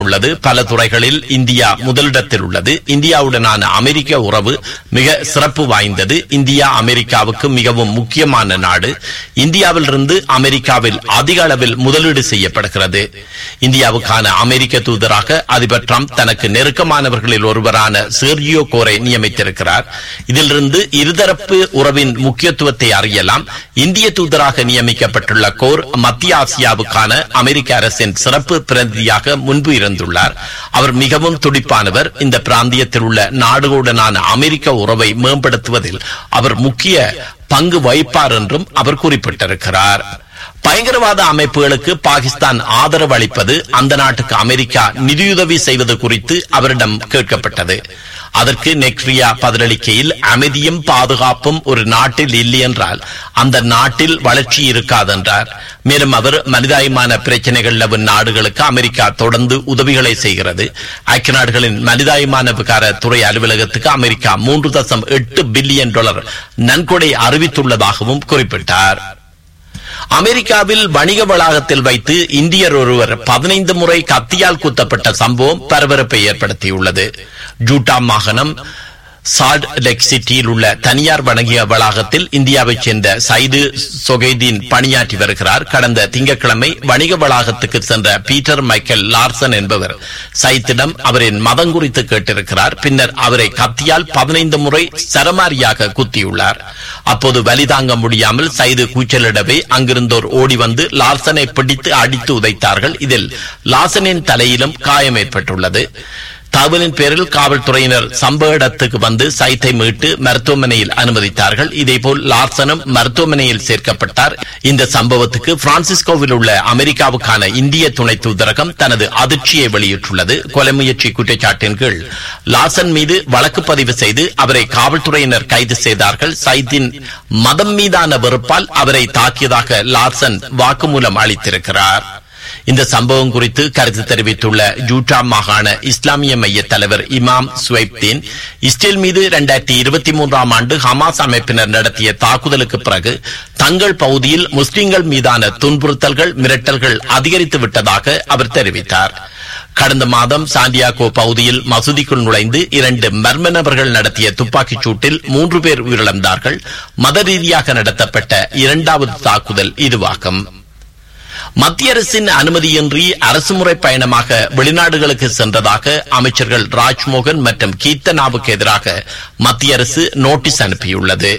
உள்ளது பல துறைகளில் இந்தியா முதலிடத்தில் உள்ளது இந்தியாவுடனான அமெரிக்க உறவு மிக சிறப்பு வாய்ந்தது இந்தியா அமெரிக்காவுக்கு மிகவும் முக்கியமான நாடு இந்தியாவிலிருந்து அமெரிக்காவில் அதிக அளவில் முதலீடு செய்யப்படுகிறது இந்தியாவுக்கான அமெரிக்க தூதராக அதிபர் டிரம்ப் தனக்கு நெருக்கமானவர்களில் ஒருவரான சேர்ஜியோ கோரை நியமித்திருக்கிறார் இதிலிருந்து இருதரப்பு உறவின் முக்கியத்துவத்தை அறியலாம் இந்திய தூதராக நியமிக்கப்பட்டுள்ள கோர் மத்திய ஆசியாவுக்கான அமெரிக்க அரசின் சிறப்பு பிரதிநிதியாக முன்பு இருந்துள்ளார் அவர் மிகவும் துடிப்பானவர் இந்த பிராந்தியத்தில் உள்ள நாடுகளுடனான அமெரிக்க உறவை மேம்படுத்துவதில் அவர் முக்கிய பங்கு வகிப்பார் என்றும் அவர் குறிப்பிட்டிருக்கிறார் பயங்கரவாத அமைப்புகளுக்கு பாகிஸ்தான் ஆதரவு அளிப்பது அந்த நாட்டுக்கு அமெரிக்கா நிதியுதவி செய்வது குறித்து அவரிடம் கேட்கப்பட்டது அதற்கு நெக்ரியா பதிலளிக்கையில் அமைதியும் பாதுகாப்பும் ஒரு நாட்டில் இல்லை என்றால் அந்த நாட்டில் வளர்ச்சி இருக்காது என்றார் மேலும் அவர் மனிதாயமான பிரச்சனைகள் நிலவும் நாடுகளுக்கு அமெரிக்கா தொடர்ந்து உதவிகளை செய்கிறது ஐக்கிய நாடுகளின் மனிதாயமான விகார துறை அலுவலகத்துக்கு அமெரிக்கா மூன்று தசம் எட்டு பில்லியன் டாலர் நன்கொடை அறிவித்துள்ளதாகவும் குறிப்பிட்டார் அமெரிக்காவில் வணிக வளாகத்தில் வைத்து இந்தியர் ஒருவர் பதினைந்து முறை கத்தியால் குத்தப்பட்ட சம்பவம் பரபரப்பை ஏற்படுத்தியுள்ளது ஜூட்டா மாகாணம் சால்ட் லெக் சிட்டியில் உள்ள தனியார் வணிக வளாகத்தில் இந்தியாவைச் சேர்ந்த சைது சொகைதீன் பணியாற்றி வருகிறார் கடந்த திங்கட்கிழமை வணிக வளாகத்துக்கு சென்ற பீட்டர் மைக்கேல் லார்சன் என்பவர் சைத்திடம் அவரின் மதம் குறித்து கேட்டிருக்கிறார் பின்னர் அவரை கத்தியால் பதினைந்து முறை சரமாரியாக குத்தியுள்ளார் அப்போது வலி தாங்க முடியாமல் சைது கூச்சலிடவே அங்கிருந்தோர் ஓடி வந்து லார்சனை பிடித்து அடித்து உதைத்தார்கள் இதில் லார்சனின் தலையிலும் காயம் ஏற்பட்டுள்ளது தகவலின் பேரில் காவல்துறையினர் சம்பவ இடத்துக்கு வந்து சைத்தை மீட்டு மருத்துவமனையில் அனுமதித்தார்கள் இதேபோல் லார்சனும் மருத்துவமனையில் சேர்க்கப்பட்டார் இந்த சம்பவத்துக்கு பிரான்சிஸ்கோவில் உள்ள அமெரிக்காவுக்கான இந்திய துணை தூதரகம் தனது அதிர்ச்சியை வெளியிட்டுள்ளது கொலை முயற்சி குற்றச்சாட்டின் கீழ் லாசன் மீது வழக்கு பதிவு செய்து அவரை காவல்துறையினர் கைது செய்தார்கள் சைத்தின் மதம் மீதான வெறுப்பால் அவரை தாக்கியதாக லார்சன் வாக்குமூலம் அளித்திருக்கிறார் இந்த சம்பவம் குறித்து கருத்து தெரிவித்துள்ள ஜூட்டா மாகாண இஸ்லாமிய மைய தலைவர் இமாம் சுவைப்தீன் இஸ்ரேல் மீது இரண்டாயிரத்தி இருபத்தி மூன்றாம் ஆண்டு ஹமாஸ் அமைப்பினர் நடத்திய தாக்குதலுக்கு பிறகு தங்கள் பகுதியில் முஸ்லிம்கள் மீதான துன்புறுத்தல்கள் மிரட்டல்கள் அதிகரித்து விட்டதாக அவர் தெரிவித்தார் கடந்த மாதம் சாண்டியாகோ பகுதியில் மசூதிக்குள் நுழைந்து இரண்டு மர்ம நபர்கள் நடத்திய துப்பாக்கிச் சூட்டில் மூன்று பேர் உயிரிழந்தார்கள் மத ரீதியாக நடத்தப்பட்ட இரண்டாவது தாக்குதல் இதுவாகும் மத்திய அரசின் அனுமதியின்றி அரசுமுறை பயணமாக வெளிநாடுகளுக்கு சென்றதாக அமைச்சர்கள் ராஜ்மோகன் மற்றும் கீர்த்தனாவுக்கு எதிராக மத்திய அரசு நோட்டீஸ் அனுப்பியுள்ளது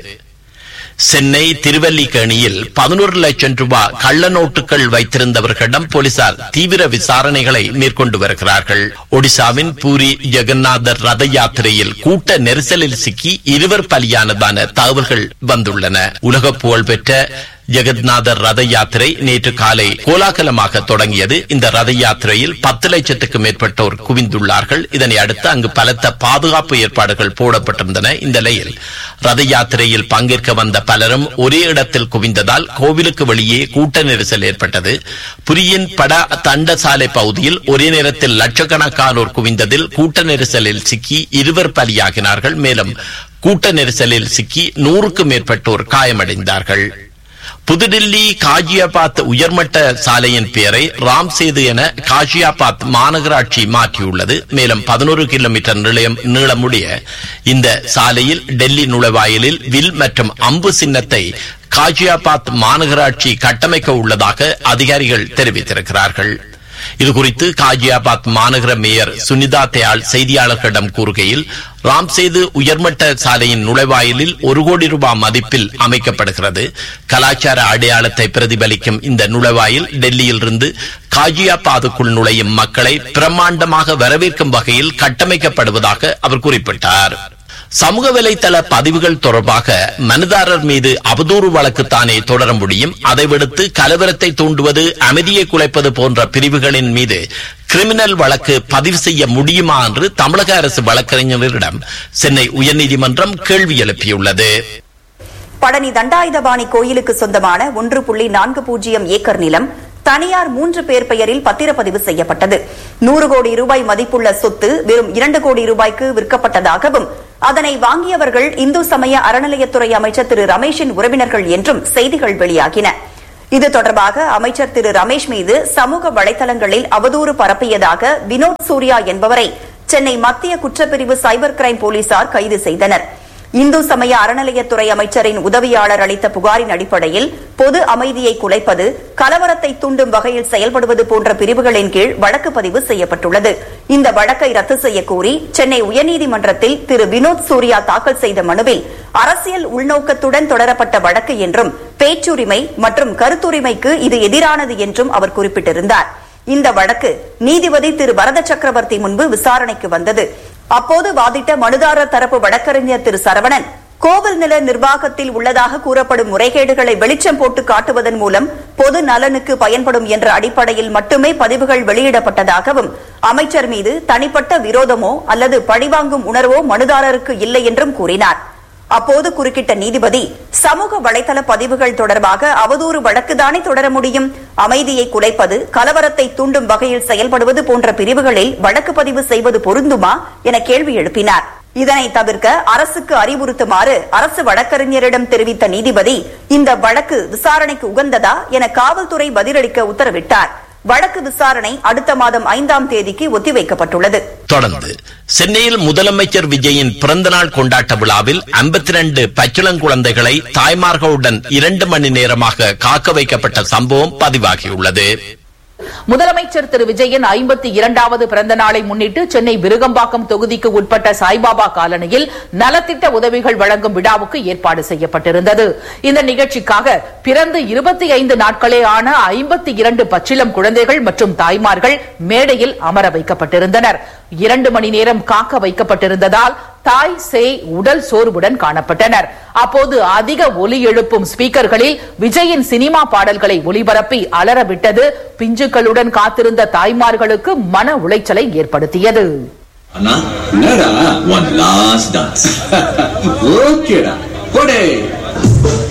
சென்னை திருவல்லிக்கேணியில் பதினோரு லட்சம் ரூபாய் கள்ள நோட்டுகள் வைத்திருந்தவர்களிடம் போலீசார் தீவிர விசாரணைகளை மேற்கொண்டு வருகிறார்கள் ஒடிசாவின் பூரி ஜெகநாதர் ரத யாத்திரையில் கூட்ட நெரிசலில் சிக்கி இருவர் பலியானதான தகவல்கள் வந்துள்ளன உலக புகழ்பெற்ற ஜெகநாதர் ரத யாத்திரை நேற்று காலை கோலாகலமாக தொடங்கியது இந்த ரத யாத்திரையில் பத்து லட்சத்துக்கு மேற்பட்டோர் குவிந்துள்ளார்கள் இதனை அடுத்து அங்கு பலத்த பாதுகாப்பு ஏற்பாடுகள் போடப்பட்டிருந்தன இந்த நிலையில் ரத யாத்திரையில் பங்கேற்க வந்த பலரும் ஒரே இடத்தில் குவிந்ததால் கோவிலுக்கு வெளியே கூட்ட நெரிசல் ஏற்பட்டது புரியின் பட தண்டசாலை பகுதியில் ஒரே நேரத்தில் லட்சக்கணக்கானோர் குவிந்ததில் கூட்ட நெரிசலில் சிக்கி இருவர் பலியாகினார்கள் மேலும் கூட்ட நெரிசலில் சிக்கி நூறுக்கும் மேற்பட்டோர் காயமடைந்தார்கள் புதுடில்லி காஜியாபாத் உயர்மட்ட சாலையின் பெயரை ராம் சேது என காஜியாபாத் மாநகராட்சி மாற்றியுள்ளது மேலும் பதினோரு கிலோமீட்டர் நிலையம் நீளமுடைய இந்த சாலையில் டெல்லி நுழைவாயிலில் வில் மற்றும் அம்பு சின்னத்தை காஜியாபாத் மாநகராட்சி கட்டமைக்க உள்ளதாக அதிகாரிகள் தெரிவித்திருக்கிறார்கள் இதுகுறித்து காஜியாபாத் மாநகர மேயர் சுனிதா தயாள் செய்தியாளர்களிடம் கூறுகையில் ராம்சேது உயர்மட்ட சாலையின் நுழைவாயிலில் ஒரு கோடி ரூபாய் மதிப்பில் அமைக்கப்படுகிறது கலாச்சார அடையாளத்தை பிரதிபலிக்கும் இந்த நுழைவாயில் டெல்லியிலிருந்து காஜியாபாதுக்குள் நுழையும் மக்களை பிரம்மாண்டமாக வரவேற்கும் வகையில் கட்டமைக்கப்படுவதாக அவர் குறிப்பிட்டார் சமூக வலைதள பதிவுகள் தொடர்பாக மனுதாரர் மீது அவதூறு வழக்கு தானே தொடர முடியும் அதை விடுத்து கலவரத்தை தூண்டுவது அமைதியை குலைப்பது போன்ற பிரிவுகளின் மீது கிரிமினல் வழக்கு பதிவு செய்ய முடியுமா என்று தமிழக அரசு வழக்கறிஞரிடம் சென்னை உயர்நீதிமன்றம் கேள்வி எழுப்பியுள்ளது பழனி தண்டாயுதபாணி கோயிலுக்கு சொந்தமான ஒன்று புள்ளி நான்கு பூஜ்ஜியம் ஏக்கர் நிலம் தனியார் மூன்று பேர் பெயரில் பத்திரப்பதிவு செய்யப்பட்டது நூறு கோடி ரூபாய் மதிப்புள்ள சொத்து வெறும் இரண்டு கோடி ரூபாய்க்கு விற்கப்பட்டதாகவும் அதனை வாங்கியவர்கள் இந்து சமய அறநிலையத்துறை அமைச்சர் திரு ரமேஷின் உறவினர்கள் என்றும் செய்திகள் வெளியாகின இது தொடர்பாக அமைச்சர் திரு ரமேஷ் மீது சமூக வலைதளங்களில் அவதூறு பரப்பியதாக வினோத் சூர்யா என்பவரை சென்னை மத்திய குற்றப்பிரிவு சைபர் கிரைம் போலீசார் கைது செய்தனர் இந்து சமய அறநிலையத்துறை அமைச்சரின் உதவியாளர் அளித்த புகாரின் அடிப்படையில் பொது அமைதியை குலைப்பது கலவரத்தை தூண்டும் வகையில் செயல்படுவது போன்ற பிரிவுகளின் கீழ் வழக்கு பதிவு செய்யப்பட்டுள்ளது இந்த வழக்கை ரத்து செய்யக் கோரி சென்னை உயர்நீதிமன்றத்தில் திரு வினோத் சூர்யா தாக்கல் செய்த மனுவில் அரசியல் உள்நோக்கத்துடன் தொடரப்பட்ட வழக்கு என்றும் பேச்சுரிமை மற்றும் கருத்துரிமைக்கு இது எதிரானது என்றும் அவர் குறிப்பிட்டிருந்தார் இந்த வழக்கு நீதிபதி திரு வரத சக்கரவர்த்தி முன்பு விசாரணைக்கு வந்தது அப்போது வாதிட்ட மனுதாரர் தரப்பு வழக்கறிஞர் திரு சரவணன் கோவில் நில நிர்வாகத்தில் உள்ளதாக கூறப்படும் முறைகேடுகளை வெளிச்சம் போட்டு காட்டுவதன் மூலம் பொது நலனுக்கு பயன்படும் என்ற அடிப்படையில் மட்டுமே பதிவுகள் வெளியிடப்பட்டதாகவும் அமைச்சர் மீது தனிப்பட்ட விரோதமோ அல்லது பழிவாங்கும் உணர்வோ மனுதாரருக்கு இல்லை என்றும் கூறினார் அப்போது குறுக்கிட்ட நீதிபதி சமூக வலைதள பதிவுகள் தொடர்பாக அவதூறு வழக்குதானே தொடர முடியும் அமைதியை குலைப்பது கலவரத்தை தூண்டும் வகையில் செயல்படுவது போன்ற பிரிவுகளில் வழக்கு பதிவு செய்வது பொருந்துமா என கேள்வி எழுப்பினார் இதனை தவிர்க்க அரசுக்கு அறிவுறுத்துமாறு அரசு வழக்கறிஞரிடம் தெரிவித்த நீதிபதி இந்த வழக்கு விசாரணைக்கு உகந்ததா என காவல்துறை பதிலளிக்க உத்தரவிட்டார் வழக்கு விசாரணை அடுத்த மாதம் ஐந்தாம் தேதிக்கு ஒத்திவைக்கப்பட்டுள்ளது தொடர்ந்து சென்னையில் முதலமைச்சர் விஜயின் பிறந்தநாள் கொண்டாட்ட விழாவில் ஐம்பத்தி ரெண்டு பச்சிளங்குழந்தைகளை தாய்மார்களுடன் இரண்டு மணி நேரமாக காக்க வைக்கப்பட்ட சம்பவம் பதிவாகியுள்ளது முதலமைச்சர் திரு விஜயன் ஐம்பத்தி இரண்டாவது பிறந்த நாளை முன்னிட்டு சென்னை விருகம்பாக்கம் தொகுதிக்கு உட்பட்ட சாய்பாபா காலனியில் நலத்திட்ட உதவிகள் வழங்கும் விழாவுக்கு ஏற்பாடு செய்யப்பட்டிருந்தது இந்த நிகழ்ச்சிக்காக பிறந்து இருபத்தி ஐந்து நாட்களே ஆன ஐம்பத்தி இரண்டு பச்சிளம் குழந்தைகள் மற்றும் தாய்மார்கள் மேடையில் அமர வைக்கப்பட்டிருந்தனர் இரண்டு மணி நேரம் காக்க வைக்கப்பட்டிருந்ததால் தாய் சேய் உடல் சோர்வுடன் காணப்பட்டனர் அப்போது அதிக ஒலி எழுப்பும் ஸ்பீக்கர்களில் விஜயின் சினிமா பாடல்களை ஒலிபரப்பி அலறவிட்டது பிஞ்சுக்களுடன் காத்திருந்த தாய்மார்களுக்கு மன உளைச்சலை ஏற்படுத்தியது அண்ணா என்னடா ஒன் லாஸ்ட் டான்ஸ் ஓகேடா போடே